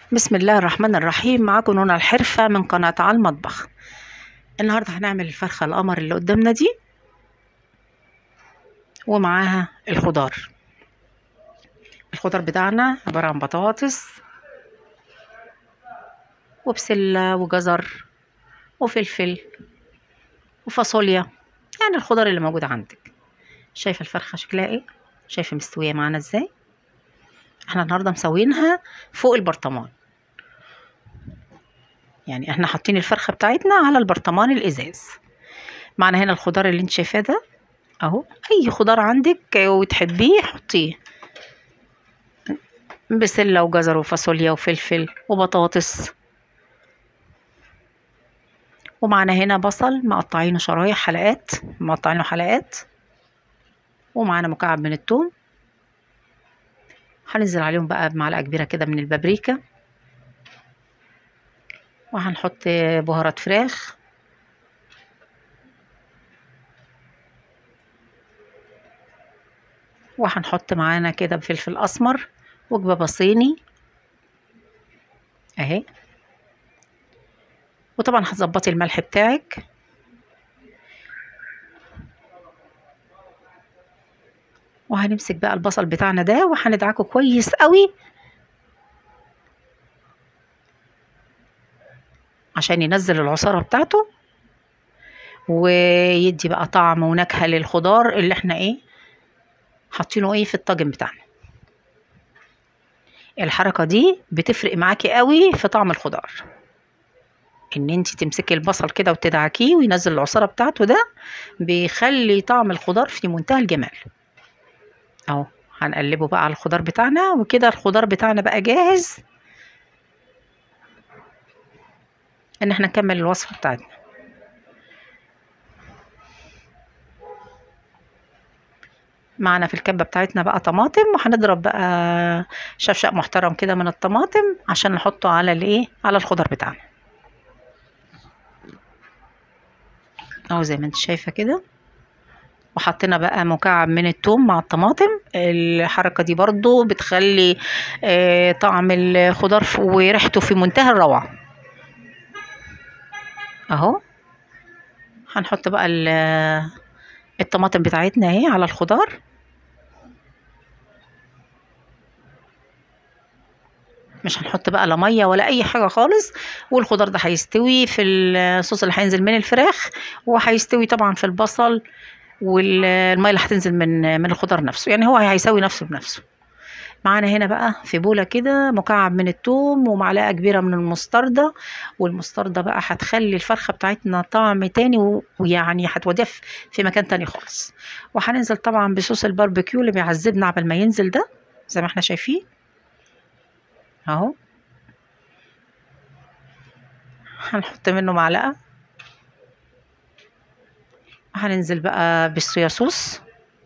بسم الله الرحمن الرحيم معاكم نونا الحرفة من قناة على المطبخ النهاردة هنعمل الفرخة القمر اللي قدامنا دي ومعاها الخضار الخضار بتاعنا عبارة عن بطاطس وبسلة وجزر وفلفل وفاصوليا يعني الخضار اللي موجود عندك شايفة الفرخة شكلها ايه شايفة مستوية معانا ازاي احنا النهارده مسوينها فوق البرطمان يعني احنا حاطين الفرخه بتاعتنا على البرطمان الازاز معنا هنا الخضار اللي انت شايفاه ده اهو اي خضار عندك وتحبيه حطيه بسله وجزر وفاصوليا وفلفل وبطاطس ومعنا هنا بصل مقطعينه شرايح حلقات مقطعينه حلقات ومعانا مكعب من الثوم هننزل عليهم بقى بمعلقه كبيره كده من البابريكا وهنحط بهارات فراخ وهنحط معانا كده فلفل اسمر وجبه صيني اهي وطبعا هتظبطي الملح بتاعك وهنمسك بقى البصل بتاعنا ده وهندعكه كويس قوي عشان ينزل العصارة بتاعته ويدي بقى طعم ونكهة للخضار اللي احنا ايه حاطينه ايه في الطاجن بتاعنا الحركة دي بتفرق معاكي قوي في طعم الخضار ان انت تمسكي البصل كده وتدعكيه وينزل العصارة بتاعته ده بيخلي طعم الخضار في منتهى الجمال اهو هنقلبه بقى على الخضار بتاعنا وكده الخضار بتاعنا بقى جاهز ان احنا نكمل الوصفه بتاعتنا معنا في الكبه بتاعتنا بقى طماطم وهنضرب بقى شفشق محترم كده من الطماطم عشان نحطه على الايه على الخضار بتاعنا اهو زي ما انت شايفه كده وحطينا بقى مكعب من الثوم مع الطماطم الحركه دي برضو بتخلي آه طعم الخضار وريحته في منتهى الروعه اهو هنحط بقى الطماطم بتاعتنا اهي على الخضار مش هنحط بقى لا ميه ولا اي حاجه خالص والخضار ده هيستوي في الصوص اللي هينزل من الفراخ وهيستوي طبعا في البصل والميه اللي هتنزل من من الخضار نفسه يعني هو هيسوي نفسه بنفسه معانا هنا بقى في بوله كده مكعب من الثوم ومعلقه كبيره من المستردة والمستردة بقى هتخلي الفرخه بتاعتنا طعم تاني ويعني هتوديها في مكان تاني خالص وهننزل طبعا بصوص الباربيكيو اللي بيعذبنا قبل ما ينزل ده زي ما احنا شايفين اهو هنحط منه معلقه هننزل بقى بالصويا صوص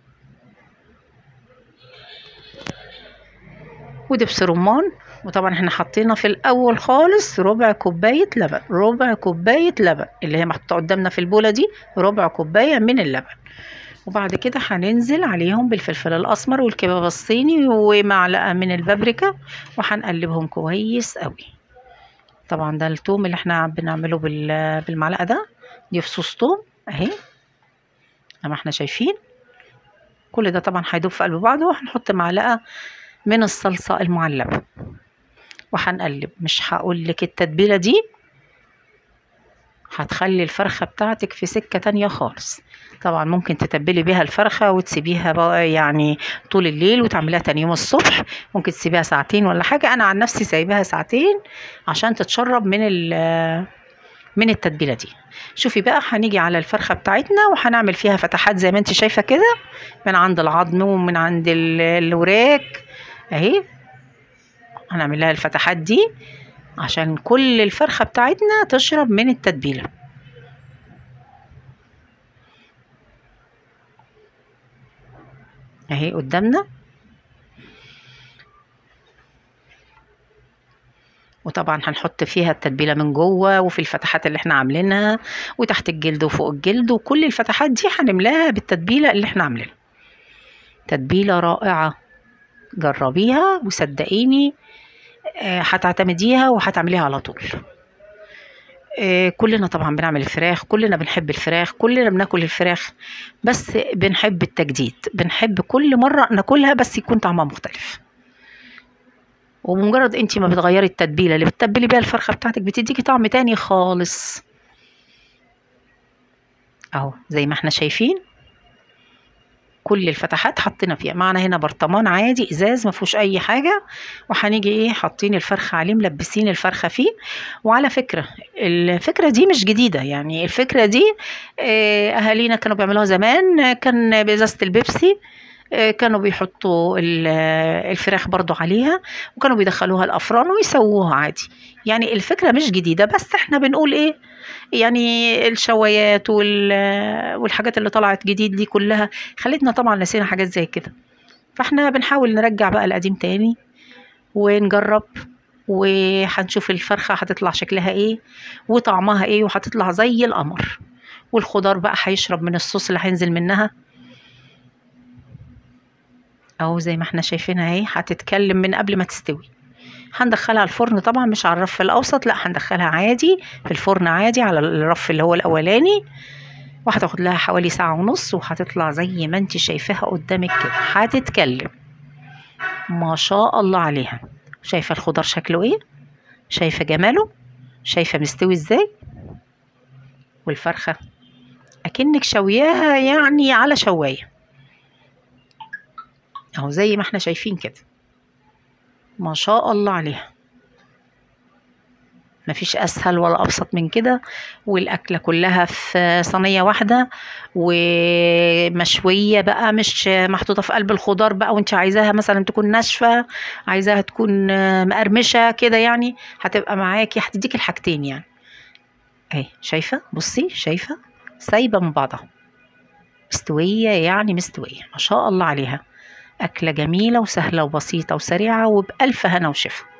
ودبس رمان وطبعا احنا حطينا في الاول خالص ربع كوبايه لبن ربع كوبايه لبن اللي هي محطوطه قدامنا في البوله دي ربع كوبايه من اللبن وبعد كده هننزل عليهم بالفلفل الاسمر والكباب الصيني ومعلقه من البابريكا وهنقلبهم كويس قوي طبعا ده التوم اللي احنا بنعمله بالمعلقه ده دي فصوص توم اهي زي ما احنا شايفين كل ده طبعا هيدوب في قلب بعضه وهنحط معلقه من الصلصه المعلبه وهنقلب مش هقول لك التتبيله دي هتخلي الفرخه بتاعتك في سكه تانية خالص طبعا ممكن تتبلي بيها الفرخه وتسيبيها بقى يعني طول الليل وتعمليها تاني يوم الصبح ممكن تسيبيها ساعتين ولا حاجه انا عن نفسي سايباها ساعتين عشان تتشرب من من التتبيله دي شوفي بقى هنيجي على الفرخه بتاعتنا وهنعمل فيها فتحات زي ما انت شايفه كده من عند العظم ومن عند الوراك اهي هنعمل لها الفتحات دي عشان كل الفرخه بتاعتنا تشرب من التتبيله اهي قدامنا وطبعا هنحط فيها التتبيله من جوه وفي الفتحات اللي احنا عاملينها وتحت الجلد وفوق الجلد وكل الفتحات دي هنملاها بالتتبيله اللي احنا عاملينها تتبيله رائعه جربيها وصدقيني آه، هتعتمديها وهتعمليها على طول آه، كلنا طبعا بنعمل الفراخ كلنا بنحب الفراخ كلنا بناكل الفراخ بس بنحب التجديد بنحب كل مرة ناكلها بس يكون طعمها مختلف وبمجرد انت ما بتغيري التتبيله اللي بتتبلي بيها الفرخه بتاعتك بتديكي طعم تاني خالص اهو زي ما احنا شايفين كل الفتحات حطينا فيها معنا هنا برطمان عادي ازاز ما فيهوش اي حاجه وهنيجي ايه حاطين الفرخه عليه ملبسين الفرخه فيه وعلى فكره الفكره دي مش جديده يعني الفكره دي آه، اهالينا كانوا بيعملوها زمان كان بازازه البيبسي آه، كانوا بيحطوا ال- الفراخ برضو عليها وكانوا بيدخلوها الافران ويسووها عادي يعني الفكره مش جديده بس احنا بنقول ايه يعني الشوايات وال- والحاجات اللي طلعت جديد دي كلها خلتنا طبعا نسينا حاجات زي كده فاحنا بنحاول نرجع بقى القديم تاني ونجرب وهنشوف الفرخة هتطلع شكلها ايه وطعمها ايه وهتطلع زي القمر والخضار بقى هيشرب من الصوص اللي هينزل منها اهو زي ما احنا شايفينها اهي هتتكلم من قبل ما تستوي هندخلها الفرن طبعا مش على الرف الاوسط لا هندخلها عادي في الفرن عادي على الرف اللي هو الاولاني وهتاخد لها حوالي ساعة ونص وهتطلع زي ما انت شايفاها قدامك كده هتتكلم ما شاء الله عليها شايفة الخضار شكله ايه شايفة جماله شايفة مستوي ازاي والفرخة اكنك شوياها يعني على شواية اهو زي ما احنا شايفين كده ما شاء الله عليها مفيش اسهل ولا ابسط من كده والاكله كلها في صينيه واحده ومشويه بقى مش محطوطه في قلب الخضار بقى وانت عايزاها مثلا تكون ناشفه عايزاها تكون مقرمشه كده يعني هتبقى معاكي هتديك الحاجتين يعني اهي شايفه بصي شايفه سايبه من بعضها مستويه يعني مستويه ما شاء الله عليها اكله جميله وسهله وبسيطه وسريعه وبالف هنا وشفا